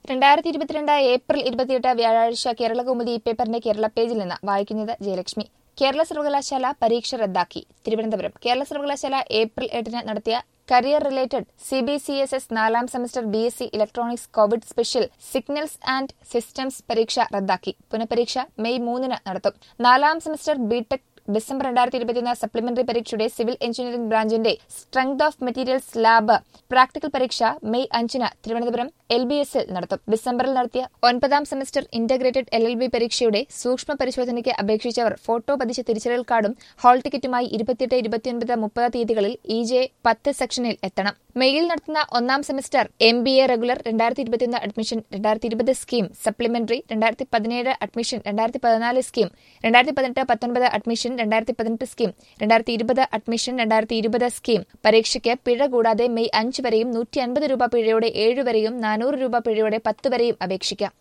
രണ്ടായിരത്തി ഇരുപത്തിരണ്ട് ഏപ്രിൽ ഇരുപത്തിയെട്ട് വ്യാഴാഴ്ച കേരളകൗമുദി പേപ്പറിന്റെ കേരള പേജിൽ നിന്ന് വായിക്കുന്നത് ജയലക്ഷ്മി കേരള സർവകലാശാല പരീക്ഷ റദ്ദാക്കി തിരുവനന്തപുരം കേരള സർവകലാശാല ഏപ്രിൽ എട്ടിന് നടത്തിയ career related C B C S S നാലാം semester B S C electronics Covid special signals and systems പരീക്ഷ റദ്ദാക്കി പുനഃപരീക്ഷ മെയ് മൂന്നിന് നടത്തും നാലാം സെമസ്റ്റർ ബിടെക് ഡിസംബർ രണ്ടായിരത്തി ഇരുപത്തിയൊന്ന് സപ്ലിമെന്ററി പരീക്ഷയുടെ സിവിൽ എഞ്ചിനീയറിംഗ് ബ്രാഞ്ചിന്റെ strength of materials lab practical പരീക്ഷ മെയ് അഞ്ചിന് തിരുവനന്തപുരം എൽ ബി എസിൽ നടത്തും ഡിസംബറിൽ നടത്തിയ ഒൻപതാം semester integrated L L B പരീക്ഷയുടെ സൂക്ഷ്മ പരിശോധനയ്ക്ക് അപേക്ഷിച്ചവർ ഫോട്ടോ പതിച്ച തിരിച്ചറിയൽ കാർഡും ഹാൾ ടിക്കറ്റുമായി ഇരുപത്തിയെട്ട് ഇരുപത്തിയൊൻപത് മുപ്പത് തീയതികളിൽ ഇ ജെ പത്ത് സെക്ഷനിൽ എത്തണം മെയിൽ നടത്തുന്ന ഒന്നാം semester M B A regular രണ്ടായിരത്തി ഇരുപത്തിയൊന്ന് അഡ്മിഷൻ രണ്ടായിരത്തി ഇരുപത് സ്കീം സപ്ലിമെന്ററി രണ്ടായിരത്തി പതിനേഴ് അഡ്മിഷൻ രണ്ടായിരത്തി പതിനാല് സ്കീം രണ്ടായിരത്തി പതിനെട്ട് പത്തൊൻപത് അഡ്മിഷൻ രണ്ടായിരത്തി പതിനെട്ട് സ്കീം രണ്ടായിരത്തി ഇരുപത് അഡ്മിഷൻ രണ്ടായിരത്തി ഇരുപത് സ്കീം പരീക്ഷയ്ക്ക് പിഴ കൂടാതെ മെയ് അഞ്ച് വരെയും നൂറ്റി അൻപത് രൂപ പിഴയോടെ ഏഴ് വരെയും നാനൂറ് രൂപ പിഴയോടെ പത്ത് വരെയും അപേക്ഷിക്കാം